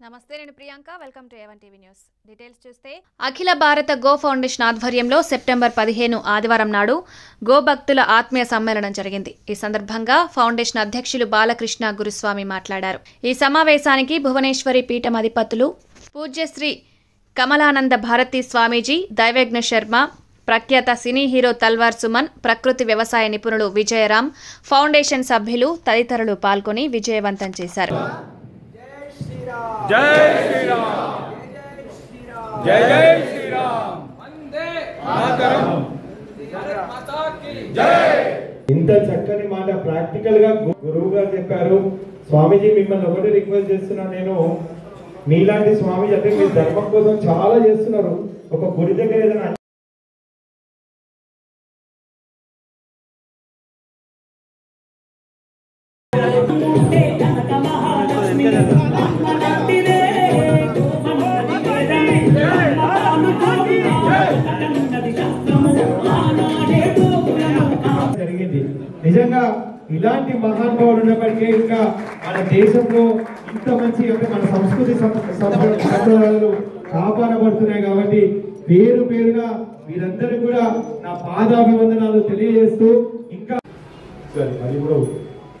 నమస్తే నేను Priyanka welcome to A one TV news details చూస్తే అఖిల భారత గో ఫౌండేషన్ ఆధ్వర్యంలో సెప్టెంబర్ పదిహేను ఆదివారం నాడు గో భక్తుల ఆత్మీయ సమ్మేళనం జరిగింది ఈ సందర్భంగా ఫౌండేషన్ అధ్యక్షులు బాలకృష్ణ గురుస్వామి మాట్లాడారు ఈ సమావేశానికి భువనేశ్వరి పీఠం అధిపతులు పూజ్యశ్రీ కమలానంద భారతి స్వామీజీ దైవజ్ఞ శర్మ ప్రఖ్యాత సినీ హీరో తల్వార్ సుమన్ ప్రకృతి వ్యవసాయ నిపుణులు విజయరాం ఫౌండేషన్ సభ్యులు తదితరులు పాల్గొని విజయవంతం చేశారు జై శ్రీరామ్ జై జై శ్రీరామ్ ఇంత చక్కని మాట ప్రాక్టికల్ గా గు- గురువు గారు చెప్పారు స్వామీజీ మిమ్మల్ని ఒకటి రిక్వెస్ట్ చేస్తున్నాను నేను మీలాంటి స్వామీజీ అంటే మీరు ధర్మం కోసం చాలా చేస్తున్నారు ఒక గుడి దగ్గర ఏదైనా జరిగింది నిజంగా ఇలాంటి మహానుభావులు ఉన్నప్పటికీ ఇంకా మన దేశంలో ఇంత మంచి అంటే మన సంస్కృతి సం- సంప్ర- సంప్రదాయాలు కాపాడబడుతున్నాయి కాబట్టి పేరు పేరుగా వీరందరూ కూడా నా పాదాభివందనాలు తెలియజేస్తూ ఇంకా సరే అది కూడా ఉంది.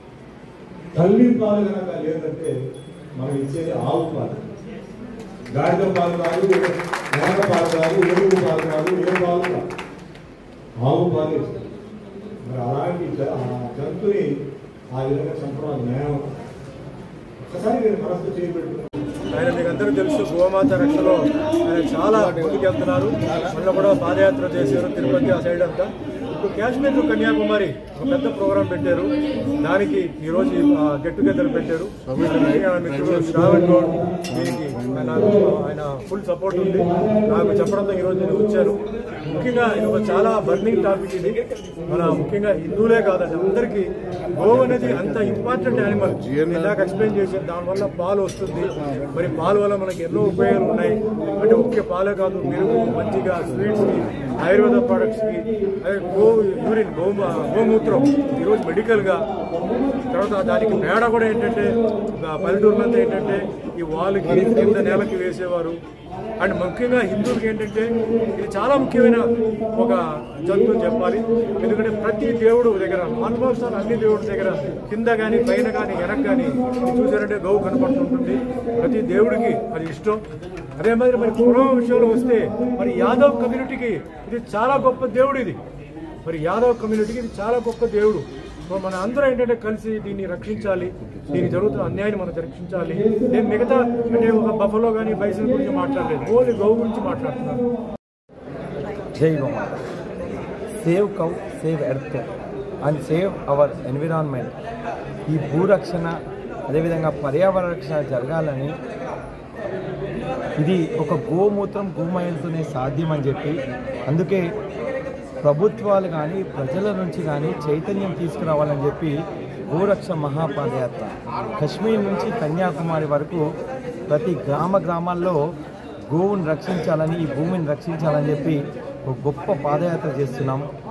తల్లి పాలు కనుక లేదంటే మనం ఇచ్చేది ఆవు పాలు గాడిద పాలు కాదు మేక పాలు కాదు ఏనుగు పాలు కాదు ఏ పాలు కాదు ఆవు పాలు ఇస్తుంది మరి అలాంటి జ- ఆ జంతుని ఆ విధంగా చంపడం అది న్యాయం ఒక్కసారి మీరు మనసు చేయబెట్టుకున్నారు ఆయన మీకు అందరూ తెలుసు గోమాత రక్షలో ఆయన చాలా ముందుకు వెళ్తున్నారు మొన్న కూడా పాదయాత్ర చేశారు తిరుపతి ఆ సైడ్ అంతా ఇప్పుడు కాశ్మీర్ టు కన్యాకుమారి ఒక పెద్ద ప్రోగ్రాం పెట్టారు దానికి ఈ రోజు గెట్ టుగెదర్ పెట్టారు ఆయన మిత్రుడు శ్రావణ్ గౌడ్ దీనికి నాకు ఆయన ఫుల్ సపోర్ట్ ఉంది నాకు చెప్పడంతో ఈ రోజు నేను వచ్చాను ముఖ్యంగా ఇది ఒక చాలా బర్నింగ్ టాపిక్ ఇది మన ముఖ్యంగా హిందువులే కాదండి అందరికీ గోవు అనేది అంత ఇంపార్టెంట్ యానిమల్ ఇందాక ఎక్స్ప్లెయిన్ చేసి దానివల్ల పాలు వస్తుంది మరి పాలు వల్ల మనకి ఎన్నో ఉపయోగాలు ఉన్నాయి అంటే ముఖ్య పాలే కాదు పెరుగు మజ్జిగ స్వీట్స్ కి ఆయుర్వేద ప్రొడక్ట్స్ కి అదే గో యూరిన్ గో గోమూత్రం ఈరోజు మెడికల్ గా తర్వాత దానికి పేడ కూడా ఏంటంటే ఆ పల్లెటూరులంతా ఏంటంటే ఈ వాళ్ళకి కింద నేలకి వేసేవారు అండ్ ముఖ్యంగా హిందువులకి ఏంటంటే ఇది చాలా ముఖ్యమైన ఒక జంతువు అని చెప్పాలి ఎందుకంటే ప్రతి దేవుడు దగ్గర ఆల్మోస్ట్ ఆల్ అన్ని దేవుడి దగ్గర కింద కానీ పైన కానీ వెనక కానీ ఇది చూసారంటే గోవు కనపడుతుంటుంది ప్రతి దేవుడికి అది ఇష్టం అదే మాదిరి మరి పూర్వం విషయంలో వస్తే మరి యాదవ్ కమ్యూనిటీకి ఇది చాలా గొప్ప దేవుడు ఇది మరి యాదవ్ కమ్యూనిటీకి ఇది చాలా గొప్ప దేవుడు సో మన అందరం ఏంటంటే కలిసి దీన్ని రక్షించాలి దీనికి జరుగుతున్న అన్యాయాన్ని మనం రక్షించాలి నేను మిగతా అంటే ఒక బఫలో కానీ బైసన్ గురించి మాట్లాడలేదు ఓన్లీ గోవు గురించి మాట్లాడుతున్నాను జై గోమాత save cow save earth and save our environment ఈ భూరక్షణ అదేవిధంగా పర్యావరణ రక్షణ జరగాలని ఇది ఒక గోమూత్రం గోమయంతోనే సాధ్యం అని చెప్పి అందుకే ప్రభుత్వాలు కానీ ప్రజల నుంచి కానీ చైతన్యం తీసుకురావాలని చెప్పి గోరక్ష మహాపాదయాత్ర కశ్మీర్ నుంచి కన్యాకుమారి వరకు ప్రతి గ్రామ గ్రామాల్లో గోవుని రక్షించాలని ఈ భూమిని రక్షించాలని చెప్పి ఒక గొప్ప పాదయాత్ర చేస్తున్నాం